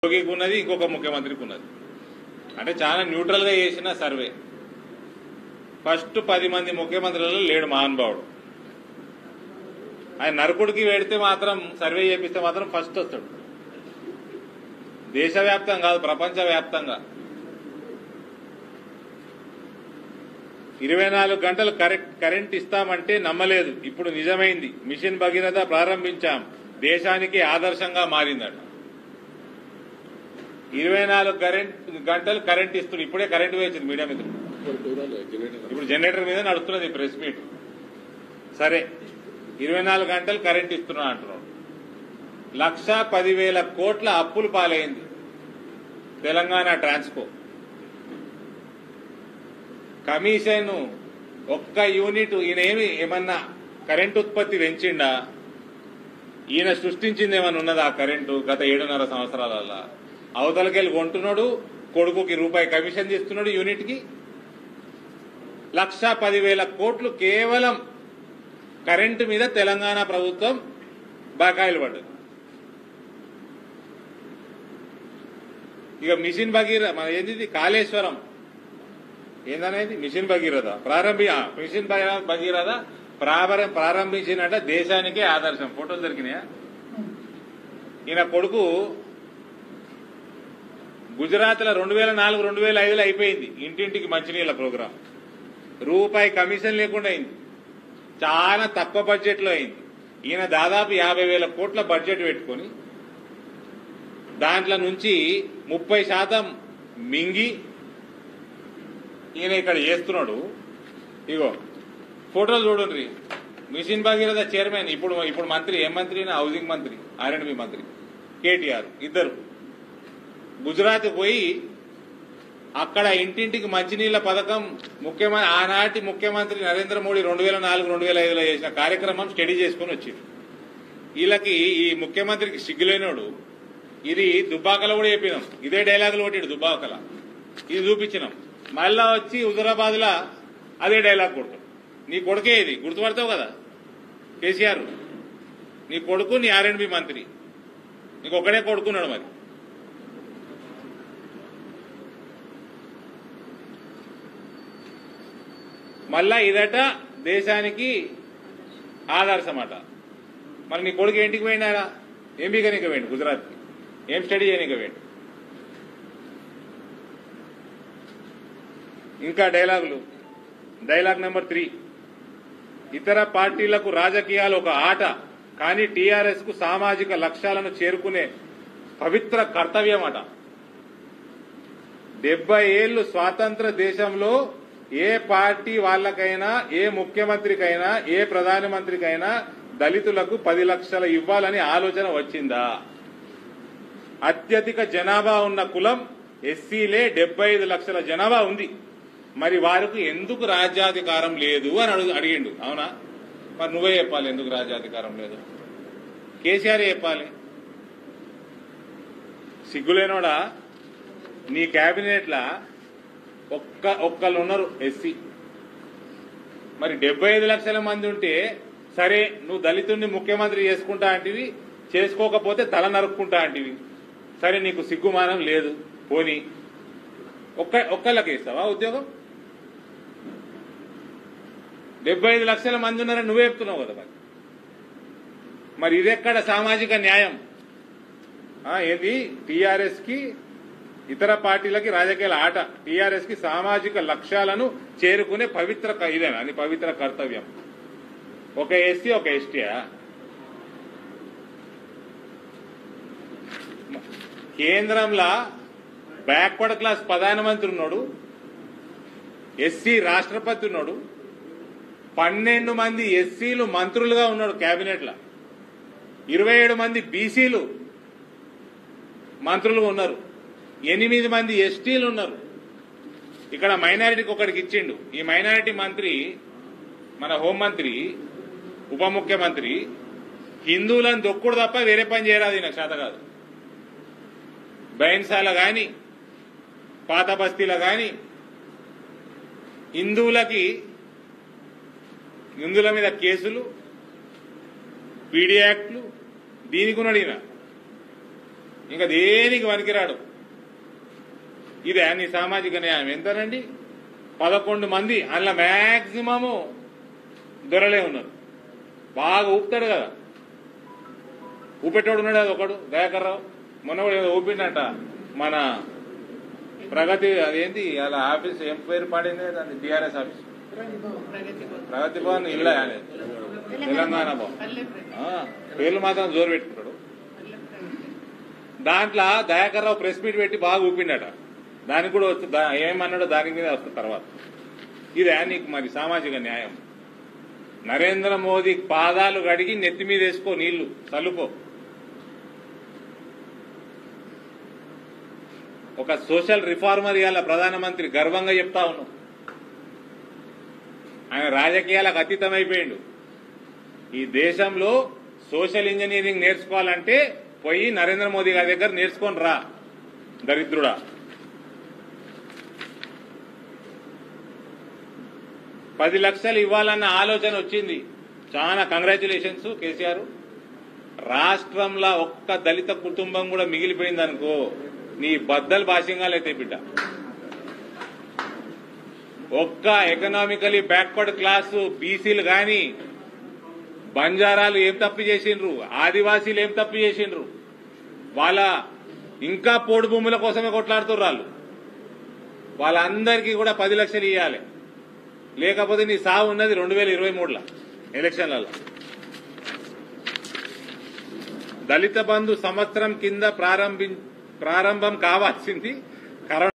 యోగికి ఉన్నది ఇంకొక ముఖ్యమంత్రికి ఉన్నది అంటే చాలా న్యూట్రల్ గా చేసిన సర్వే ఫస్ట్ పది మంది ముఖ్యమంత్రులలో లేడు మహానుభావుడు ఆయన నరకుడికి పెడితే మాత్రం సర్వే చేపిస్తే మాత్రం ఫస్ట్ వస్తాడు దేశవ్యాప్తంగా కాదు ప్రపంచ వ్యాప్తంగా ఇరవై నాలుగు గంటలు కరెక్ట్ కరెంట్ ఇస్తామంటే నమ్మలేదు ఇప్పుడు నిజమైంది మిషన్ భగీరథ ప్రారంభించాం దేశానికి ఆదర్శంగా మారిందట ఇరవై నాలుగు కరెంట్ గంటలు కరెంట్ ఇస్తుంది ఇప్పుడే కరెంట్ వేసింది మీడియా మిత్రులు ఇప్పుడు జనరేటర్ మీద నడుస్తున్నది ప్రెస్ మీట్ సరే ఇరవై నాలుగు గంటలు కరెంట్ ఇస్తున్నా అంటున్నాడు లక్ష పదివేల కోట్ల అప్పులు పాలైంది తెలంగాణ ట్రాన్స్కో కమిషన్ ఒక్క యూనిట్ ఈయన ఏమి ఏమన్నా కరెంట్ ఉత్పత్తి పెంచిండా ఈయన సృష్టించింది ఏమన్నా ఉన్నదా ఆ కరెంటు గత ఏడున్నర సంవత్సరాల అవతలకెళ్ళి కొంటున్నాడు కొడుకుకి రూపాయి కమిషన్ తీస్తున్నాడు యూనిట్ కి లక్ష పదివేల కోట్లు కేవలం కరెంటు మీద తెలంగాణ ప్రభుత్వం బకాయిలు పడ్డది ఇక మిషన్ భగీర మన ఏంది ఇది? కాళేశ్వరం ఏందనేది మిషన్ భగీరథ ప్రారంభి ఆ, మిషన్ భగీ- భగీరథ ప్రారంభ ప్రారంభించినట్ట దేశానికే ఆదర్శం ఫోటోలు దొరికినాయా ఈయన కొడుకు గుజరాత్ లో రెండు వేల నాలుగు రెండు వేల ఐదులో అయిపోయింది ఇంటింటికి మంచినీళ్ళ ప్రోగ్రాం రూపాయి కమిషన్ లేకుండా అయింది చాలా తక్కువ బడ్జెట్ లో అయింది ఈయన దాదాపు యాభై వేల కోట్ల బడ్జెట్ పెట్టుకొని దాంట్లో నుంచి ముప్పై శాతం మింగి ఈయన ఇక్కడ చేస్తున్నాడు ఇగో ఫోటోలు చూడండి మిషన్ భగీరథ చైర్మన్ ఇప్పుడు ఇప్పుడు మంత్రి ఏం మంత్రి ఈయన? హౌసింగ్ మంత్రి ఆర్ఎండ్బి మంత్రి కేటీఆర్ ఇద్దరు గుజరాత్ పోయి అక్కడ ఇంటింటికి మంచినీళ్ల పథకం ముఖ్యమంత్రి ఆనాటి ముఖ్యమంత్రి నరేంద్ర మోడీ రెండు వేల నాలుగు రెండు వేల ఐదులో చేసిన కార్యక్రమం స్టడీ చేసుకుని వచ్చింది వీళ్ళకి ఈ ముఖ్యమంత్రికి సిగ్గులేనోడు ఇది దుబ్బాకలో కూడా చెప్పినాం ఇదే డైలాగులు కొట్టాడు దుబ్బాకల ఇది చూపించినాం మళ్ళా వచ్చి హుజరాబాద్ లా అదే డైలాగ్ కొడతాడు నీ కొడుకే ఇది గుర్తుపడతావు కదా కేసీఆర్ నీ కొడుకు నీ ఆర్ఎండ్బి మంత్రి నీకు ఒక్కడే కొడుకున్నాడు మరి మళ్ళా ఇదట దేశానికి ఆదర్శమట మరి నీ కొడుకు ఏంటికి పోయినాడా ఏం బీకనీకి పోయిండు గుజరాత్కి ఏం స్టడీ చేయనీకి పోయిండు ఇంకా డైలాగులు డైలాగ్ నెంబర్ త్రీ ఇతర పార్టీలకు రాజకీయాలు ఒక ఆట కానీ టీఆర్ఎస్ కు సామాజిక లక్ష్యాలను చేరుకునే పవిత్ర కర్తవ్యం అట డెబ్బై ఏళ్లు స్వాతంత్ర దేశంలో ఏ పార్టీ వాళ్ళకైనా ఏ ముఖ్యమంత్రికైనా ఏ ప్రధానమంత్రికైనా దళితులకు పది లక్షలు ఇవ్వాలని ఆలోచన వచ్చిందా అత్యధిక జనాభా ఉన్న కులం ఎస్సీలే డెబ్బై ఐదు లక్షల జనాభా ఉంది మరి వారికి ఎందుకు రాజ్యాధికారం లేదు అని అడుగు అడిగిండు అవునా మరి నువ్వే చెప్పాలి ఎందుకు రాజ్యాధికారం లేదు కేసీఆర్ చెప్పాలి సిగ్గులేనోడా నీ క్యాబినెట్లా ఒక్క ఒక్కళ్ళు ఉన్నారు ఎస్సీ మరి డెబ్బై ఐదు లక్షల మంది ఉంటే సరే నువ్వు దళితుడిని ముఖ్యమంత్రి చేసుకుంటా అంటివి చేసుకోకపోతే తల నరుక్కుంటా అంటివి సరే నీకు సిగ్గుమానం లేదు పోని ఒక్క ఒక్కళ్ళకి ఇస్తావా ఉద్యోగం డెబ్బై ఐదు లక్షల మంది ఉన్నారని నువ్వే చెప్తున్నావు కదా మరి మరి ఇదెక్కడ సామాజిక న్యాయం ఆ, ఏంది టీఆర్ఎస్ కి ఇతర పార్టీలకి రాజకీయాల ఆట టీఆర్ఎస్ కి సామాజిక లక్ష్యాలను చేరుకునే పవిత్ర క- ఇదేనా అని పవిత్ర కర్తవ్యం ఒక ఎస్సీ ఒక ఎస్టీయా కేంద్రంలో బ్యాక్వర్డ్ క్లాస్ ప్రధానమంత్రి ఉన్నాడు ఎస్సీ రాష్ట్రపతి ఉన్నాడు పన్నెండు మంది ఎస్సీలు మంత్రులుగా ఉన్నాడు కేబినెట్ లో ఇరవై ఏడు మంది బీసీలు మంత్రులుగా ఉన్నారు ఎనిమిది మంది ఎస్టీలు ఉన్నారు ఇక్కడ మైనారిటీకి ఒకడికి ఇచ్చిండు ఈ మైనారిటీ మంత్రి మన హోంమంత్రి ఉప ముఖ్యమంత్రి హిందువులను దొక్కుడు తప్ప వేరే పని చేయరాదు ఈయన చేత కాదు బైన్సాల గాని పాత బస్తీల గాని హిందువులకి హిందువుల మీద కేసులు పీడీ యాక్ట్లు దీనికి ఉన్నాడు ఈయన ఇంకా దేనికి పనికిరాడు ఇదే నీ సామాజిక న్యాయం ఎంతనండి పదకొండు మంది అందులో మ్యాక్సిమము దొరలే ఉన్నారు బాగా ఊపుతాడు కదా ఊపెట్టోడు ఉన్నాడు అది ఒకడు దయాకర్ రావు మొన్న కూడా ఏదో ఊపిండట మన ప్రగతి అదేంటి అలా ఆఫీస్ ఏం పేరు పాడింది దాన్ని టిఆర్ఎస్ ఆఫీస్ ప్రగతి భవన్ ఇల్లా తెలంగాణ భవన్ ఆ, పేర్లు మాత్రం జోరు పెట్టుకున్నాడు దాంట్లో దయాకర్ రావు ప్రెస్ మీట్ పెట్టి బాగా ఊపిండట దానికి కూడా వస్తుంది దా- ఏమన్నాడో దాని మీద వస్తుంది తర్వాత ఇదే నీకు మరి సామాజిక న్యాయం నరేంద్ర మోదీ పాదాలు కడిగి నెత్తి మీద వేసుకో నీళ్లు చల్లుకో ఒక సోషల్ రిఫార్మర్ ఇవాళ ప్రధానమంత్రి గర్వంగా చెప్తా ఉన్నాం ఆయన రాజకీయాలకు అతీతమైపోయిండు ఈ దేశంలో సోషల్ ఇంజనీరింగ్ నేర్చుకోవాలంటే పోయి నరేంద్ర మోదీ గారి దగ్గర నేర్చుకొని రా దరిద్రుడా పది లక్షలు ఇవ్వాలన్న ఆలోచన వచ్చింది చాలా కంగ్రాచులేషన్స్ కేసీఆర్ రాష్ట్రంలో ఒక్క దళిత కుటుంబం కూడా మిగిలిపోయింది అనుకో నీ బద్దలు భాష్యంగా అయితే బిడ్డ ఒక్క ఎకనామికలీ బ్యాక్వర్డ్ క్లాసు బీసీలు గాని బంజారాలు ఏం తప్పు చేసిండ్రు ఆదివాసీలు ఏం తప్పు చేసిండ్రు వాళ్ళ ఇంకా పోడు భూముల కోసమే కొట్లాడుతున్నారు వాళ్ళు వాళ్ళందరికీ కూడా పది లక్షలు ఇవ్వాలి లేకపోతే నీ సావు ఉన్నది రెండు వేల ఇరవై మూడులో ఎలక్షన్లలో దళిత బంధు సంవత్సరం కింద ప్రారంభి ప్రారంభం కావాల్సింది కరోనా